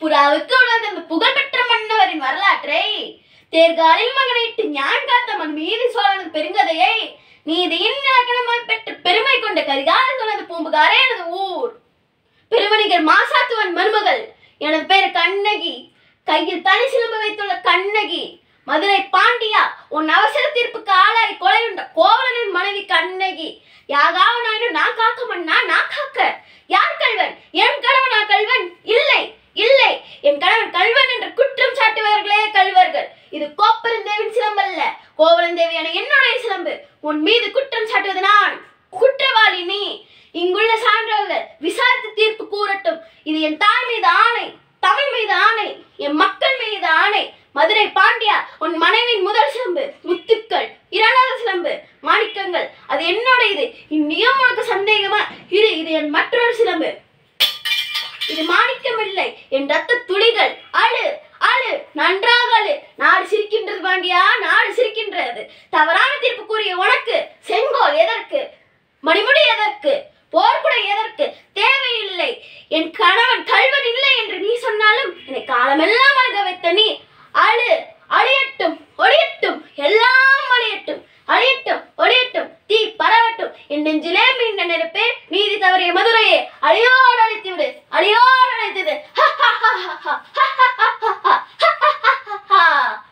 புறாவுக்கு உணர்ந்த அந்த புகழ்பெற்ற மன்னவரின் வரலாற்றை தேர்காலில் மகனிட்டு ஞான் காத்த மண் மீது சோழனது பெருங்கதையை நீதியின் இலக்கணமாய் பெற்று பெருமை கொண்ட கரிகால சோழனது பூம்புகாரே எனது ஊர் பெருமணிகர் மாசாத்துவன் மருமகள் எனது பேர் கண்ணகி கையில் தனி சிலம்பு வைத்துள்ள கண்ணகி மதுரை பாண்டியா உன் அவசர தீர்ப்புக்கு ஆளாய் கொலையுண்ட கோவலனின் மனைவி கண்ணகி யாகாவ நானும் நான் காக்க மன்னா நான் காக்க யார் கல்வன் என் கணவனா கல்வன் இல்லை இல்லை என் கணவன் கல்வன் என்று குற்றம் சாட்டுபவர்களே கல்வர்கள் இது கோப்பரந்தேவின் சிலம்பல்ல கோவலந்தேவியான என்னுடைய சிலம்பு உன் மீது குற்றம் சாட்டுவது நான் குற்றவாளி நீ இங்குள்ள சான்றவர்கள் விசாரித்து தீர்ப்பு கூறட்டும் இது என் தாய் மீது ஆணை தமிழ் மீது ஆணை என் மக்கள் மீது ஆணை மதுரை பாண்டியா உன் மனைவியின் முதல் சிலம்பு முத்துக்கள் இரண்டாவது சிலம்பு மாணிக்கங்கள் அது என்னோட இது இன்னியும் உனக்கு சந்தேகமா இரு இது என் மற்றொரு சிலம்பு இது மாணிக்கம் இல்லை என் ரத்த துளிகள் அழு அழு நன்றாக அழு நாடு சிரிக்கின்றது பாண்டியா நாடு சிரிக்கின்றது தவறான தீர்ப்பு கூறிய உனக்கு செங்கோல் எதற்கு மணிமுடி எதற்கு போர்க்குடை எதற்கு தேவையில்லை என் கணவன் கல்வன் இல்லை என்று நீ சொன்னாலும் என்னை காலமெல்லாம் அழுக வைத்த நீ அழு அழியட்டும் ஒளியட்டும் எல்லாம் அழியட்டும் அழியட்டும் ஒளியட்டும் தீ பரவட்டும் என் நெஞ்சிலே மீண்ட நெருப்பே நீதி தவறிய மதுரையே அழியோடு அழித்து விடு அழியோடு அழித்தது